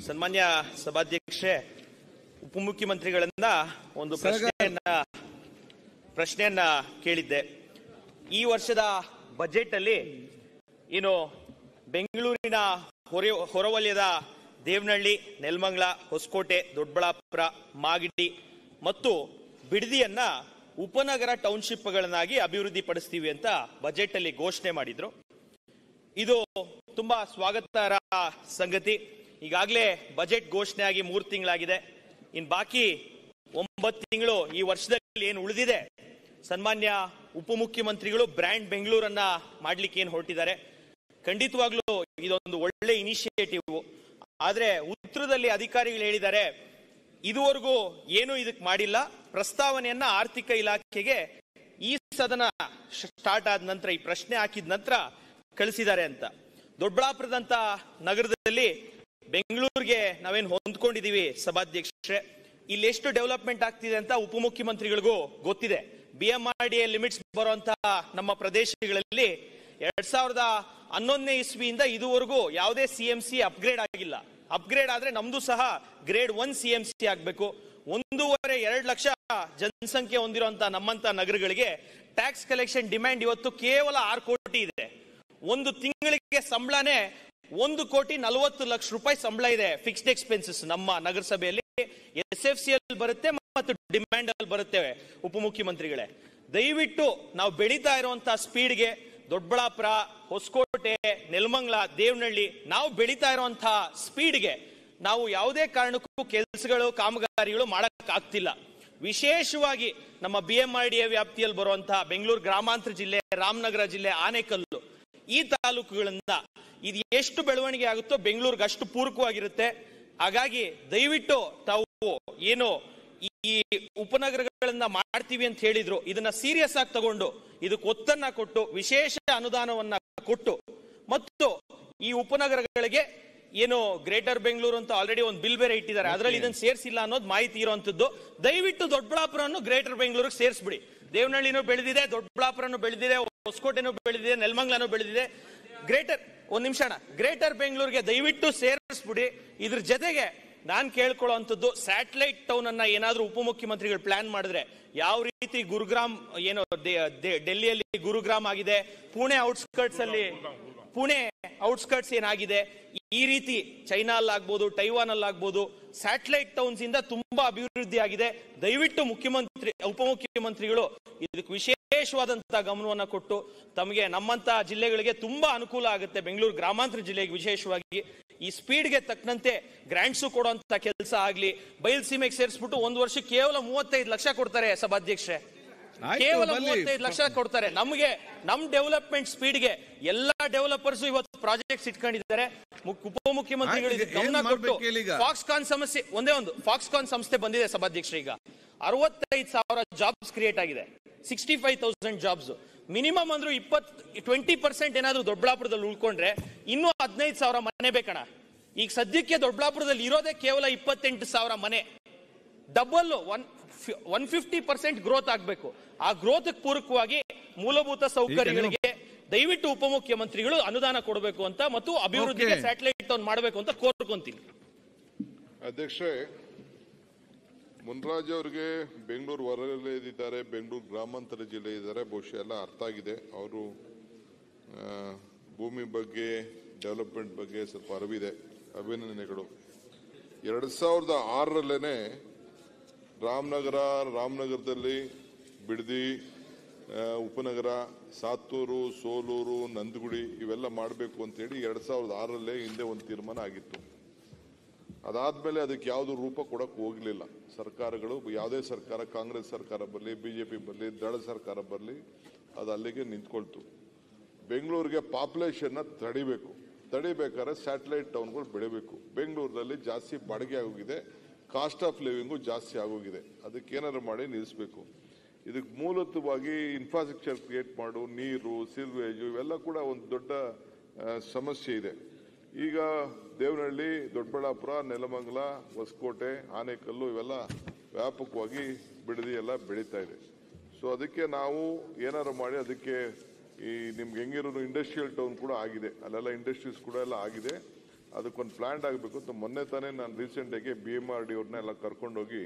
ಸನ್ಮಾನ್ಯ ಸಭಾಧ್ಯಕ್ಷೆ ಉಪಮುಖ್ಯಮಂತ್ರಿಗಳಿಂದ ಒಂದು ಪ್ರಶ್ನೆಯನ್ನ ಪ್ರಶ್ನೆಯನ್ನ ಕೇಳಿದ್ದೆ ಈ ವರ್ಷದ ಬಜೆಟ್ ಅಲ್ಲಿ ಏನು ಬೆಂಗಳೂರಿನ ಹೊರ ಹೊರವಲಯದ ದೇವನಹಳ್ಳಿ ನೆಲಮಂಗಲ ಹೊಸಕೋಟೆ ದೊಡ್ಡಬಳ್ಳಾಪುರ ಮಾಗಡಿ ಮತ್ತು ಬಿಡದಿಯನ್ನ ಉಪನಗರ ಟೌನ್ಶಿಪ್ಗಳನ್ನಾಗಿ ಅಭಿವೃದ್ಧಿ ಪಡಿಸ್ತೀವಿ ಅಂತ ಬಜೆಟ್ ಅಲ್ಲಿ ಘೋಷಣೆ ಮಾಡಿದ್ರು ಇದು ತುಂಬಾ ಸ್ವಾಗತಾರ್ಹ ಸಂಗತಿ ಈಗಾಗಲೇ ಬಜೆಟ್ ಘೋಷಣೆ ಆಗಿ ಮೂರು ತಿಂಗಳಾಗಿದೆ ಇನ್ ಬಾಕಿ ಒಂಬತ್ತು ತಿಂಗಳು ಈ ವರ್ಷದಲ್ಲಿ ಏನು ಉಳಿದಿದೆ ಸನ್ಮಾನ್ಯ ಉಪಮುಖ್ಯಮಂತ್ರಿಗಳು ಬ್ರ್ಯಾಂಡ್ ಬೆಂಗಳೂರನ್ನ ಮಾಡ್ಲಿಕ್ಕೆ ಏನು ಹೊರಟಿದ್ದಾರೆ ಖಂಡಿತವಾಗ್ಲೂ ಇದೊಂದು ಒಳ್ಳೆ ಇನಿಷಿಯೇಟಿವ್ ಆದ್ರೆ ಉತ್ತರದಲ್ಲಿ ಅಧಿಕಾರಿಗಳು ಹೇಳಿದ್ದಾರೆ ಇದುವರೆಗೂ ಏನು ಇದಕ್ಕೆ ಮಾಡಿಲ್ಲ ಪ್ರಸ್ತಾವನೆಯನ್ನ ಆರ್ಥಿಕ ಇಲಾಖೆಗೆ ಈ ಸದನ ಸ್ಟಾರ್ಟ್ ಆದ ನಂತರ ಈ ಪ್ರಶ್ನೆ ಹಾಕಿದ ನಂತರ ಕಳಿಸಿದ್ದಾರೆ ಅಂತ ದೊಡ್ಡಬಳ್ಳಾಪುರದಂತ ನಗರದಲ್ಲಿ ಬೆಂಗಳೂರಿಗೆ ನಾವೇನು ಹೊಂದ್ಕೊಂಡಿದೀವಿ ಸಭಾಧ್ಯಕ್ಷರೇ ಇಲ್ಲಿ ಎಷ್ಟು ಡೆವಲಪ್ಮೆಂಟ್ ಆಗ್ತಿದೆ ಅಂತ ಉಪಮುಖ್ಯಮಂತ್ರಿಗಳಿಗೂ ಗೊತ್ತಿದೆ B M R D limits ಬರುವಂತಹ ನಮ್ಮ ಪ್ರದೇಶಗಳಲ್ಲಿ ಎರಡ್ ಸಾವಿರದ ಹನ್ನೊಂದನೇ ಇಸ್ವಿಯಿಂದ ಇದುವರೆಗೂ ಯಾವುದೇ ಸಿ ಎಂ ಸಿ ಅಪ್ಗ್ರೇಡ್ ಆಗಿಲ್ಲ ಅಪ್ಗ್ರೇಡ್ ಆದ್ರೆ ನಮ್ದು ಸಹ grade one C M C ಆಗ್ಬೇಕು ಒಂದೂವರೆ ಎರಡು ಲಕ್ಷ ಜನಸಂಖ್ಯೆ ಹೊಂದಿರುವಂತಹ ನಮ್ಮಂತ ನಗರಗಳಿಗೆ ಟ್ಯಾಕ್ಸ್ ಕಲೆಕ್ಷನ್ ಡಿಮ್ಯಾಂಡ್ ಇವತ್ತು ಕೇವಲ ಆರು ಕೋಟಿ ಇದೆ ಒಂದು ತಿಂಗಳಿಗೆ ಸಂಬಳನೇ ಒಂದು ಕೋಟಿ ನಲವತ್ತು ಲಕ್ಷ ರೂಪಾಯಿ ಸಂಬಳ ಇದೆ ಫಿಕ್ಸ್ಡ್ ಎಕ್ಸ್ಪೆನ್ಸಸ್ ನಮ್ಮ ನಗರಸಭೆಯಲ್ಲಿ ಎಸ್ ಎಫ್ ಸಿ ಅಲ್ಲಿ ಬರುತ್ತೆ ಮತ್ತು ಡಿಮ್ಯಾಂಡ್ ಅಲ್ಲಿ ಬರುತ್ತೆ ಉಪಮುಖ್ಯಮಂತ್ರಿಗಳೇ ದಯವಿಟ್ಟು ನಾವು ಬೆಳೀತಾ ಇರುವಂತಹ ಸ್ಪೀಡ್ಗೆ ದೊಡ್ಡಬಳ್ಳಾಪುರ ಹೊಸಕೋಟೆ ನೆಲಮಂಗಲ ದೇವನಹಳ್ಳಿ ನಾವು ಬೆಳೀತಾ ಇರುವಂತಹ ಸ್ಪೀಡ್ಗೆ ನಾವು ಯಾವುದೇ ಕಾರಣಕ್ಕೂ ಕೆಲಸಗಳು ಕಾಮಗಾರಿಗಳು ಮಾಡಕ್ ಆಗ್ತಿಲ್ಲ ವಿಶೇಷವಾಗಿ ನಮ್ಮ B M R D A ವ್ಯಾಪ್ತಿಯಲ್ಲಿ ಬರುವಂತಹ ಬೆಂಗಳೂರು ಗ್ರಾಮಾಂತರ ಜಿಲ್ಲೆ ರಾಮನಗರ ಜಿಲ್ಲೆ ಆನೇಕಲ್ಲು ಈ ತಾಲೂಕುಗಳಿಂದ ಇದು ಎಷ್ಟು ಬೆಳವಣಿಗೆ ಆಗುತ್ತೋ ಬೆಂಗಳೂರಿಗೆ ಅಷ್ಟು ಪೂರಕವಾಗಿರುತ್ತೆ ಹಾಗಾಗಿ ದಯವಿಟ್ಟು ತಾವು ಏನು ಈ ಉಪನಗರಗಳನ್ನ ಮಾಡ್ತೀವಿ ಅಂತ ಹೇಳಿದ್ರು ಇದನ್ನ ಸೀರಿಯಸ್ ಆಗಿ ತಗೊಂಡು ಇದಕ್ಕೆ ಒತ್ತನ್ನ ಕೊಟ್ಟು ವಿಶೇಷ ಅನುದಾನವನ್ನ ಕೊಟ್ಟು ಮತ್ತು ಈ ಉಪನಗರಗಳಿಗೆ ಏನು ಗ್ರೇಟರ್ ಬೆಂಗಳೂರು ಅಂತ ಆಲ್ರೆಡಿ ಒಂದು ಬಿಲ್ ಬೇರೆ ಇಟ್ಟಿದ್ದಾರೆ ಅದರಲ್ಲಿ ಇದನ್ನ ಸೇರಿಸಿಲ್ಲ ಅನ್ನೋದು ಮಾಹಿತಿ ಇರುವಂತದ್ದು ದಯವಿಟ್ಟು ದೊಡ್ಡಬಳ್ಳಾಪುರನ್ನು ಗ್ರೇಟರ್ ಬೆಂಗಳೂರಿಗೆ ಸೇರಿಸ್ಬಿಡಿ ದೇವನಹಳ್ಳಿನೂ ಬೆಳೆದಿದೆ ದೊಡ್ಡಬಳ್ಳಾಪುರನು ಬೆಳೆದಿದೆ ಹೊಸಕೋಟೆನೂ ಬೆಳೆದಿದೆ ನೆಲಮಂಗ್ಲನೂ ಬೆಳೆದಿದೆ ಗ್ರೇಟರ್ ಒಂದ್ ನಿಮಿಷ ಅಣ್ಣ ಗ್ರೇಟರ್ ಬೆಂಗಳೂರಿಗೆ ದಯವಿಟ್ಟು ಸೇರಿಸ್ಬಿಡಿ ಇದ್ರ ಜೊತೆಗೆ ನಾನ್ ಕೇಳ್ಕೊಳ್ಳುವಂಥದ್ದು ಸ್ಯಾಟಲೈಟ್ ಟೌನ್ ಅನ್ನ ಏನಾದ್ರೂ ಉಪಮುಖ್ಯಮಂತ್ರಿಗಳು ಪ್ಲಾನ್ ಮಾಡಿದ್ರೆ ಯಾವ ರೀತಿ ಗುರುಗ್ರಾಮ್ ಏನೋ ದೆ- ದೆ- ಡೆಲ್ಲಿಯಲ್ಲಿ ಗುರುಗ್ರಾಮ್ ಆಗಿದೆ ಪುಣೆ ಔಟ್ಸ್ಕರ್ಟ್ಸ್ ಅಲ್ಲಿ ಪುಣೆ ಔಟ್ಸ್ಕರ್ಟ್ಸ್ ಏನಾಗಿದೆ ಈ ರೀತಿ ಚೈನಾ ಅಲ್ಲಾಗ್ಬೋದು ಟೈವಾನ್ ಅಲ್ಲಾಗ್ಬೋದು ಸ್ಯಾಟಲೈಟ್ ಟೌನ್ಸ್ ಇಂದ ತುಂಬಾ ಅಭಿವೃದ್ಧಿ ಆಗಿದೆ ದಯವಿಟ್ಟು ಮುಖ್ಯಮಂತ್ರಿ ಉಪಮುಖ್ಯಮಂತ್ರಿಗಳು ಇದಕ್ಕೆ ವಿಶೇಷವಾದಂತಹ ಗಮನವನ್ನ ಕೊಟ್ಟು ತಮಗೆ ನಮ್ಮಂತ ಜಿಲ್ಲೆಗಳಿಗೆ ತುಂಬಾ ಅನುಕೂಲ ಆಗುತ್ತೆ ಬೆಂಗಳೂರು ಗ್ರಾಮಾಂತರ ಜಿಲ್ಲೆಗೆ ವಿಶೇಷವಾಗಿ ಈ ಸ್ಪೀಡ್ಗೆ ತಕ್ಕಂತೆ ಗ್ರಾಂಟ್ಸು ಕೊಡುವಂತ ಕೆಲಸ ಆಗ್ಲಿ ಬಯಲ್ಸೀಮೆಗೆ ಸೇರಿಸ್ಬಿಟ್ಟು ಒಂದು ವರ್ಷ ಕೇವಲ ಮೂವತ್ತೈದು ಲಕ್ಷ ಕೊಡ್ತಾರೆ ಸಭಾಧ್ಯಕ್ಷೆ ಆಯ್ತು, ಕೇವಲ ಬನ್ನಿ. ಮೂವತ್ತೈದು ಲಕ್ಷ ಕೊಡ್ತಾರೆ ನಮಗೆ ನಮ್ ಡೆವಲಪ್ಮೆಂಟ್ ಸ್ಪೀಡ್ಗೆ ಎಲ್ಲಾ ಡೆವಲಪರ್ಸ್ ಇವತ್ತು ಪ್ರಾಜೆಕ್ಟ್ಸ್ ಇಟ್ಕೊಂಡಿದ್ದಾರೆ ಮುಖ್- ಉಪಮುಖ್ಯಮಂತ್ರಿಗಳು ಆಯ್ತು, ಇದಕ್ಕೆ ಗಮನ ಏನ್ ಕೊಟ್ಟು ಮಾಡ್ಬೇಕು ಹೇಳೀಗ? ಫಾಕ್ಸ್ಕಾನ್ ಸಮಸ್ಯೆ ಒಂದೇ ಒಂದು ಫಾಕ್ಸ್ಕಾನ್ ಸಂಸ್ಥೆ ಬಂದಿದೆ ಸಭಾಧ್ಯಕ್ಷರು ಈಗ ಅರವತ್ತೈದು ಸಾವಿರ ಜಾಬ್ಸ್ ಕ್ರಿಯೇಟ್ ಆಗಿದೆ sixty five thousand jobs minimum ಅಂದ್ರೂ ಇಪ್ಪತ್ ಟ್ವೆಂಟಿ ಪರ್ಸೆಂಟ್ ಏನಾದ್ರೂ ದೊಡ್ಡಬಳ್ಳಾಪುರದಲ್ಲಿ ಉಳ್ಕೊಂಡ್ರೆ ಇನ್ನೂ ಹದಿನೈದು ಸಾವಿರ ಮನೆ ಬೇಕಣ ಈಗ ಸದ್ಯಕ್ಕೆ ದೊಡ್ಡಬಳ್ಳಾಪುರದಲ್ಲಿ ಇರೋದೇ ಕೇವಲ ಇಪ್ಪತ್ತೆಂಟು ಸಾವಿರ ಮನೆ double one one fifty percent growth ಆಗಬೇಕು ಆ ಗ್ರೋತ್ ಪೂರಕವಾಗಿ ಮೂಲಭೂತ ಸೌಕರ್ಯಗಳಿಗೆ ದಯವಿಟ್ಟು ಉಪಮುಖ್ಯಮಂತ್ರಿಗಳು ಅನುದಾನ ಕೊಡಬೇಕು ಅಂತ ಮತ್ತು ಅಭಿವೃದ್ಧಿಗೆ Okay. ಸ್ಯಾಟಲೈಟ್ ಟೌನ್ ಮಾಡಬೇಕು ಅಂತ ಕೋರ್ಕೊಂತೀನಿ ಅಧ್ಯಕ್ಷರೇ ಮುನ್ರಾಜ್ ಅವರಿಗೆ ಬೆಂಗಳೂರು ಹೊರಗಡೆ ಇದ್ದಾರೆ ಬೆಂಗಳೂರು ಗ್ರಾಮಾಂತರ ಜಿಲ್ಲೆ ಇದ್ದಾರೆ ಬಹುಶಃ ಎಲ್ಲ ಅರ್ಥ ಆಗಿದೆ ಅವರು ಆ, ಭೂಮಿ ಬಗ್ಗೆ ಡೆವಲಪ್ಮೆಂಟ್ ಬಗ್ಗೆ ಸ್ವಲ್ಪ ಅರಿವಿದೆ ಅಭಿನಂದನೆಗಳು ಎರಡು ಸಾವಿರದ ಆರರಲ್ಲೇನೆ ರಾಮನಗರ ರಾಮನಗರದಲ್ಲಿ ಬಿಡದಿ ಆ, ಉಪನಗರ ಸಾತ್ತೂರು ಸೋಲೂರು ನಂದಗುಡಿ ಇವೆಲ್ಲ ಮಾಡಬೇಕು ಅಂತೇಳಿ ಎರಡು ಸಾವಿರದ ಆರರಲ್ಲೇ ಹಿಂದೆ ಒಂದು ತೀರ್ಮಾನ ಆಗಿತ್ತು ಅದಾದ್ಮೇಲೆ ಅದಕ್ಕೆ ಯಾವುದು ರೂಪ ಕೊಡಕ್ಕೆ ಹೋಗಲಿಲ್ಲ ಸರ್ಕಾರಗಳು ಯಾವುದೇ ಸರ್ಕಾರ ಕಾಂಗ್ರೆಸ್ ಸರ್ಕಾರ ಬರಲಿ ಬಿಜೆಪಿ ಬರಲಿ ದಳ ಸರ್ಕಾರ ಬರಲಿ ಅದು ಅಲ್ಲಿಗೆ ನಿಂತ್ಕೊಳ್ತು ಬೆಂಗಳೂರಿಗೆ ಪಾಪ್ಯುಲೇಷನ್ನ ತಡಿಬೇಕು ತಡಿಬೇಕಾದ್ರೆ ಸ್ಯಾಟಲೈಟ್ ಟೌನ್ಗಳು ಬೆಳಿಬೇಕು ಬೆಂಗಳೂರಿನಲ್ಲಿ ಜಾಸ್ತಿ ಬಾಡಿಗೆ ಆಗೋಗಿದೆ ಕಾಸ್ಟ್ ಆಫ್ ಲಿವಿಂಗು ಜಾಸ್ತಿ ಆಗೋಗಿದೆ ಅದಕ್ಕೆ ಏನಾದ್ರು ಮಾಡಿ ನಿಲ್ಲಿಸಬೇಕು ಇದಕ್ಕೆ ಮೂಲತವಾಗಿ ಇನ್ಫ್ರಾಸ್ಟ್ರಕ್ಚರ್ ಕ್ರಿಯೇಟ್ ಮಾಡು ನೀರು ಸಿಲ್ವೇಜು ಇವೆಲ್ಲ ಕೂಡ ಒಂದು ದೊಡ್ಡ ಆ, ಸಮಸ್ಯೆ ಇದೆ ಈಗ ದೇವನಹಳ್ಳಿ ದೊಡ್ಡಬಳ್ಳಾಪುರ ನೆಲಮಂಗಲ ಹೊಸಕೋಟೆ ಆನೇಕಲ್ಲು ಇವೆಲ್ಲ ವ್ಯಾಪಕವಾಗಿ ಬಿಡದಿ ಎಲ್ಲ ಬೆಳೀತಾ ಇದೆ ಸೊ ಅದಕ್ಕೆ ನಾವು ಏನಾರು ಮಾಡಿ ಅದಕ್ಕೆ ಈ ನಿಮ್ಗೆ ಹೆಂಗಿರೋ ಇಂಡಸ್ಟ್ರಿಯಲ್ ಟೌನ್ ಕೂಡ ಆಗಿದೆ ಅಲ್ಲೆಲ್ಲ ಇಂಡಸ್ಟ್ರೀಸ್ ಕೂಡ ಎಲ್ಲ ಆಗಿದೆ ಅದಕ್ಕೊಂದು ಪ್ಲಾನ್ ಆಗಬೇಕು ಅಂತ ಮೊನ್ನೆ ತಾನೇ ನಾನು ರೀಸೆಂಟಾಗಿ ಬಿ ಎಮ್ ಆರ್ ಡಿ ಅವ್ರನ್ನೆಲ್ಲ ಕರ್ಕೊಂಡೋಗಿ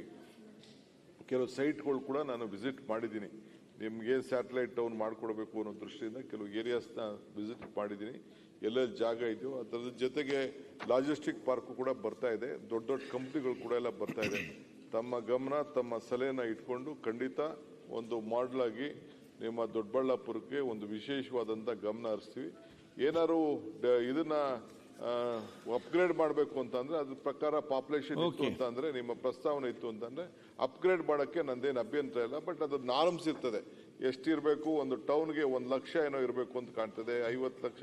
ಕೆಲವು ಸೈಟ್ಗಳು ಕೂಡ ನಾನು ವಿಸಿಟ್ ಮಾಡಿದ್ದೀನಿ ನಿಮಗೆ ಸ್ಯಾಟಲೈಟ್ ಟೌನ್ ಮಾಡಿಕೊಡ್ಬೇಕು ಅನ್ನೋ ದೃಷ್ಟಿಯಿಂದ ಕೆಲವು ಏರಿಯಾಸ್ನ ವಿಸಿಟ್ ಮಾಡಿದ್ದೀನಿ ಎಲ್ಲೆಲ್ಲಿ ಜಾಗ ಇದೆಯೋ ಅದರ ಜೊತೆಗೆ ಲಾಜಿಸ್ಟಿಕ್ ಪಾರ್ಕ್ ಕೂಡ ಬರ್ತಾ ಇದೆ ದೊಡ್ಡ ದೊಡ್ಡ ಕಂಪ್ನಿಗಳು ಕೂಡ ಎಲ್ಲ ಬರ್ತಾ ಇದೆ ತಮ್ಮ ಗಮನ ತಮ್ಮ ಸಲಹೆನ ಇಟ್ಕೊಂಡು ಖಂಡಿತ ಒಂದು ಮಾಡಲ್ ಆಗಿ ನಿಮ್ಮ ದೊಡ್ಡಬಳ್ಳಾಪುರಕ್ಕೆ ಒಂದು ವಿಶೇಷವಾದಂಥ ಗಮನ ಹರಿಸ್ತೀವಿ ಏನಾದ್ರು ಡ- ಇದನ್ನ ಅಪ್ಗ್ರೇಡ್ ಮಾಡಬೇಕು ಅಂತಂದ್ರೆ ಅದ್ರ ಪ್ರಕಾರ ಪಾಪ್ಯುಲೇಷನ್ ಇತ್ತು Okay. ಅಂತ ಅಂದ್ರೆ ನಿಮ್ಮ ಪ್ರಸ್ತಾವನೆ ಇತ್ತು ಅಂತಂದ್ರೆ ಅಪ್ಗ್ರೇಡ್ ಮಾಡಕ್ಕೆ ನಂದೇನು ಅಭ್ಯಂತರ ಇಲ್ಲ ಬಟ್ ಅದು ನಾರ್ಮ್ಸ್ ಇರ್ತದೆ ಎಷ್ಟಿರಬೇಕು ಒಂದು ಟೌನ್ಗೆ ಒಂದು ಲಕ್ಷ ಏನೋ ಇರಬೇಕು ಅಂತ ಕಾಣ್ತದೆ ಐವತ್ತು ಲಕ್ಷ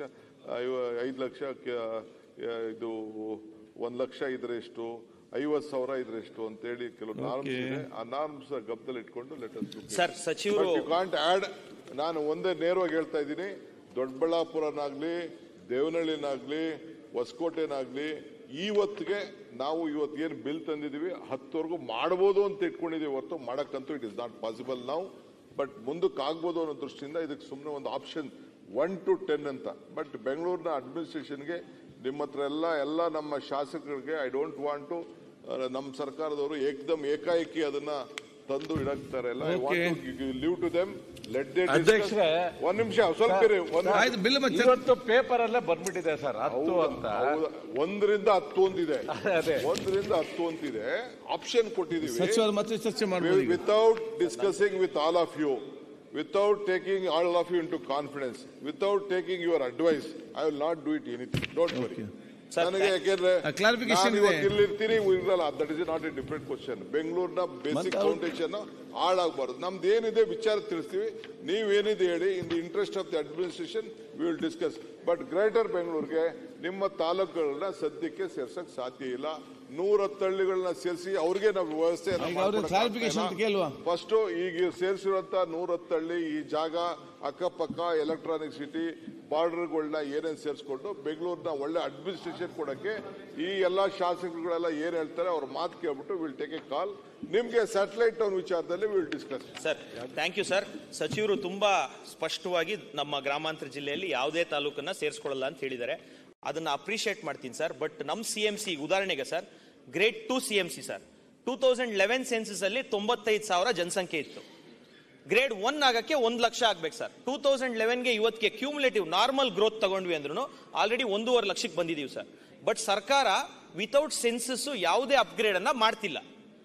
ಐದು ಲಕ್ಷ ಕ- ಇದು ಒಂದು ಲಕ್ಷ ಇದ್ರೆ ಎಷ್ಟು ಐವತ್ತು ಸಾವಿರ ಇದ್ರೆ ಎಷ್ಟು ಅಂತೇಳಿ ಕೆಲವು ನಾರ್ಮ್ಸ್ Okay. ಇದೆ ಆ ನಾರ್ಮ್ಸ್ ಗಮನದಲ್ಲಿ ಇಟ್ಕೊಂಡು ಲೆಟರ್ಸ್ ಸರ್ ಸಚಿವರು ಯು ಕಾಂಟ್ ಆಡ್ ನಾನು ಒಂದೇ ನೇರವಾಗಿ ಹೇಳ್ತಾ ಇದ್ದೀನಿ ದೊಡ್ಡಬಳ್ಳಾಪುರನಾಗ್ಲಿ ದೇವನಹಳ್ಳಿನಾಗ್ಲಿ ಹೊಸಕೋಟೆನಾಗ್ಲಿ ಇವತ್ತಿಗೆ ನಾವು ಇವತ್ತು ಏನು ಬಿಲ್ ತಂದಿದ್ದೀವಿ ಹತ್ತವರೆಗೂ ಮಾಡ್ಬೋದು ಅಂತ ಇಟ್ಕೊಂಡಿದ್ದೀವಿ ಹೊರತು ಮಾಡಕ್ಕಂತೂ ಇಟ್ ಇಸ್ ನಾಟ್ ಪಾಸಿಬಲ್ ನಾವು ಬಟ್ ಮುಂದಕ್ಕೆ ಆಗ್ಬೋದು ಅನ್ನೋ ದೃಷ್ಟಿಯಿಂದ ಇದಕ್ಕೆ ಸುಮ್ಮನೆ ಒಂದು ಆಪ್ಷನ್ ಒನ್ ಟು ಟೆನ್ ಅಂತ ಬಟ್ ಬೆಂಗಳೂರಿನ ಅಡ್ಮಿನಿಸ್ಟ್ರೇಷನ್ಗೆ ನಿಮ್ಮ ಹತ್ರ ಎಲ್ಲ ಎಲ್ಲ ನಮ್ಮ ಶಾಸಕರಿಗೆ ಐ ಡೋಂಟ್ ವಾಂಟ್ ಟು ನಮ್ಮ ಸರ್ಕಾರದವರು ಏಕದಮ್ ಏಕಾಏಕಿ ಅದನ್ನ ತಂದು ಇಡಕ್ತಾರೆ ಎಲ್ಲ I Okay. Want leave to them let they ಅಧ್ಯಕ್ಷರೇ, ಒಂದ್ ನಿಮಿಷ ಸ್ವಲ್ಪ ಇರಿ, ಒಂದ್ ನಿಮಿಷ. ಆಯ್ತು ಬಿಲ್ ಮತ್ತೆ ಇವತ್ತು ಪೇಪರ್ ಅಲ್ಲೇ ಬಂದ್ಬಿಟ್ಟಿದೆ ಸರ್ ಹತ್ತು ಹೌದಾ? ಅಂತ ಹೌದಾ? ಒಂದರಿಂದ ಹತ್ತು ಒಂದಿದೆ ಅದೇ. ಒಂದರಿಂದ ಹತ್ತು ಅಂತಿದೆ ಆಪ್ಷನ್ ಕೊಟ್ಟಿದೀವಿ ಸಚಿವರು ಮತ್ತೆ ಚರ್ಚೆ ಮಾಡ್ಬೋದು ಈಗ. without discussing with all of you, without taking all of you into confidence, without taking your advice, I will not do it anything. Don't worry. Sir, ನನಗೆ ಯಾಕೆಂದ್ರೆ ಆ, clarification ನಾನು ಇದೆ. ಇವತ್ತು ಇಲ್ಲಿ ಇರ್ತೀನಿ ಇರಲ್ಲ that is not a different question ಬೆಂಗಳೂರಿನ ಬೇಸಿಕ್ ಮತ್ತೆ ಅವ್ರು- ಫೌಂಡೇಶನ್ ಹಾಳಾಗಬಾರ್ದು ನಮ್ದು ಏನಿದೆ ವಿಚಾರ ತಿಳಿಸ್ತೀವಿ ನೀವೇನಿದೆ ಹೇಳಿ in the interest of the administration we will discuss but greater ಬೆಂಗಳೂರಿಗೆ ನಿಮ್ಮ ತಾಲೂಕುಗಳನ್ನ ಸದ್ಯಕ್ಕೆ ಸೇರ್ಸಕ್ ಸಾಧ್ಯ ಇಲ್ಲ ನೂರ ಹತ್ತಳ್ಳಿಗಳನ್ನ ಸೇರಿಸಿ ಅವ್ರಿಗೆ ನಾವು ವ್ಯವಸ್ಥೆಯನ್ನ ಈಗ ಅವ್ರಿಗೆ clarification ಅಂತ ಕೇಳುವ? ಫಸ್ಟ್ ಈಗ ಸೇರಿಸಿರುವಂತ ನೂರ ಹತ್ತಳ್ಳಿ ಈ ಜಾಗ ಅಕ್ಕಪಕ್ಕ ಎಲೆಕ್ಟ್ರಾನಿಕ್ ಸಿಟಿ ಬಾರ್ಡರ್ಗಳನ್ನ ಏನೇನು ಸೇರಿಸ್ಕೊಂಡು ಬೆಂಗಳೂರಿನ ಒಳ್ಳೆ ಅಡ್ಮಿನಿಸ್ಟ್ರೇಷನ್ ಕೊಡಕ್ಕೆ ಈ ಎಲ್ಲಾ ಶಾಸಕರುಗಳೆಲ್ಲ ಏನ್ ಹೇಳ್ತಾರೆ ಅವ್ರ ಮಾತು ಕೇಳ್ಬಿಟ್ಟು ವಿಲ್ ಟೇಕ್ ಎ ಕಾಲ್ ನಿಮ್ಗೆ ಸ್ಯಾಟಲೈಟ್ ಟೌನ್ ವಿಚಾರದಲ್ಲಿ will discuss sir thank you sir ಸಚಿವರು ತುಂಬಾ ಸ್ಪಷ್ಟವಾಗಿ ನಮ್ಮ ಗ್ರಾಮಾಂತರ ಜಿಲ್ಲೆಯಲ್ಲಿ ಯಾವುದೇ ತಾಲೂಕನ್ನ ಸೇರಿಸ್ಕೊಳ್ಳಲ್ಲ ಅಂತ ಹೇಳಿದ್ದಾರೆ ಅದನ್ನ ಅಪ್ರಿಷಿಯೇಟ್ ಮಾಡ್ತೀನಿ ಸರ್ ಬಟ್ ನಮ್ಮ ಸಿ ಎಂ ಸಿ ಉದಾಹರಣೆಗೆ sir grade two C M C sir two thousand eleven census ಅಲ್ಲಿ ತೊಂಬತ್ತೈದು ಸಾವಿರ ಜನಸಂಖ್ಯೆ ಇತ್ತು ಗ್ರೇಡ್ ಒನ್ ಆಗಕ್ಕೆ ಒಂದ್ ಲಕ್ಷ ಆಗ್ಬೇಕು ಸರ್ ಟೂ ತೌಸಂಡ್ ಲೆವೆನ್ಗೆ ಇವತ್ತಿಗೆ ಕ್ಯೂಮುಲೇಟಿವ್ ನಾರ್ಮಲ್ ಗ್ರೋತ್ ತಗೊಂಡ್ವಿ ಅಂದ್ರೂ ಆಲ್ರೆಡಿ ಒಂದೂವರೆ ಲಕ್ಷಕ್ಕೆ ಬಂದಿದೀವಿ ಸರ್ ಬಟ್ ಸರ್ಕಾರ ವಿತೌಟ್ ಸೆನ್ಸಸ್ ಯಾವುದೇ ಅಪ್ಗ್ರೇಡ್ ಅನ್ನ ಮಾಡ್ತಿಲ್ಲ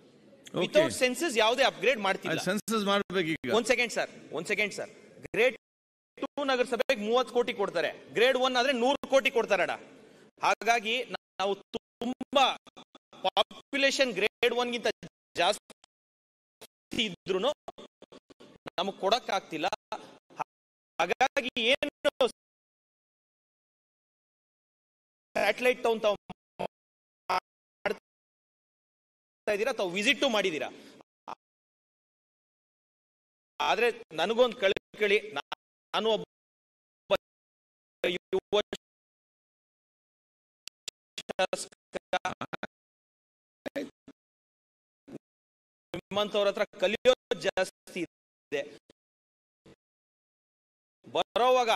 ವಿತೌಟ್ ಸೆನ್ಸಸ್ ಯಾವುದೇ ಅಪ್ಗ್ರೇಡ್ ಮಾಡ್ತಿಲ್ಲ ಸೆನ್ಸಸ್ ಮಾಡ್ಬೇಕು ಈಗ ಒಂದ್ ಸೆಕೆಂಡ್ ಸರ್ ಒಂದ್ ಸೆಕೆಂಡ್ ಸರ್ ಗ್ರೇಡ್ ಟೂ ನಗರಸಭೆಗೆ ಮೂವತ್ತು ಕೋಟಿ ಕೊಡ್ತಾರೆ ಗ್ರೇಡ್ ಒನ್ ಆದ್ರೆ ನೂರು ಕೋಟಿ ಕೊಡ್ತಾರಡ ಹಾಗಾಗಿ ನಾವು ತುಂಬಾ ಪಾಪ್ಯುಲೇಷನ್ ಗ್ರೇಡ್ ಒನ್ ಗಿಂತ ಜಾಸ್ತಿ ಇದ್ರು ನಮಗ್ ಕೊಡಕ್ ಆಗ್ತಿಲ್ಲ ಹಾಗಾಗಿ ಏನು ಸ್ಯಾಟಲೈಟ್ ಟೌನ್ ತಾವು ಮಾಡ್ತಾ ಇದ್ದೀರಾ ತಾವು ವಿಸಿಟ್ ಮಾಡಿದೀರಾ ಆದ್ರೆ ನನಗೊಂದು ಕಳಿ ನಾನು ಒಬ್ಬ ಯುವ ಶಾಸಕ. ನಿಮ್ಮಂಥವ್ರ ಹತ್ರ ಕಲಿಯೋದು ಜಾಸ್ತಿ ಇದೆ ಬರೋವಾಗ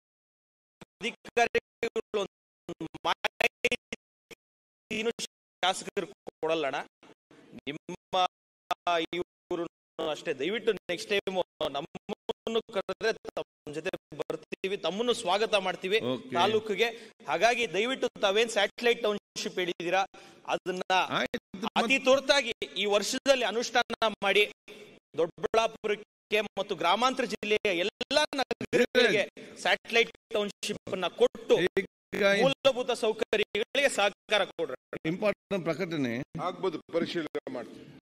ಅಧಿಕಾರಿಗಳು ಒಂದು ಮಾಹಿತಿನೂ ಶಾಸಕರು ಕೊಡಲ್ಲಣ್ಣ ನಿಮ್ಮ ಇವರು ಅಷ್ಟೇ ದಯವಿಟ್ಟು ನೆಕ್ಸ್ಟ್ ಟೈಮ್ ನಮ್ಮನ್ನು ಕರೆದ್ರೆ ತಮ್ಮ ಜೊತೆ ಬರ್ತೀವಿ ತಮ್ಮನ್ನು ಸ್ವಾಗತ ಮಾಡ್ತೀವಿ Okay. ತಾಲೂಕಿಗೆ ಹಾಗಾಗಿ ದಯವಿಟ್ಟು ತಾವೇನ್ ಸ್ಯಾಟಲೈಟ್ ಟೌನ್ಶಿಪ್ ಹೇಳಿದೀರಾ ಅದನ್ನ ಆಯ್ತು ಅತಿ ತುರ್ತಾಗಿ ಈ ವರ್ಷದಲ್ಲಿ ಅನುಷ್ಠಾನ ಮಾಡಿ ದೊಡ್ಡಬಳ್ಳಾಪುರಕ್ಕೆ ಮತ್ತು ಗ್ರಾಮಾಂತರ ಜಿಲ್ಲೆಯ ಎಲ್ಲಾ ನಗರಗಳಿಗೆ ಸ್ಯಾಟಲೈಟ್ ಟೌನ್ಶಿಪ್ ಅನ್ನ ಕೊಟ್ಟು ಈಗ ಮೂಲಭೂತ ಸೌಕರ್ಯಗಳಿಗೆ ಸಹಕಾರ ಕೊಡ್ರಿ ಇಂಪಾರ್ಟೆಂಟ್ ಪ್ರಕಟಣೆ ಆಗ್ಬೋದು ಪರಿಶೀಲನೆ ಮಾಡ್ತೀವಿ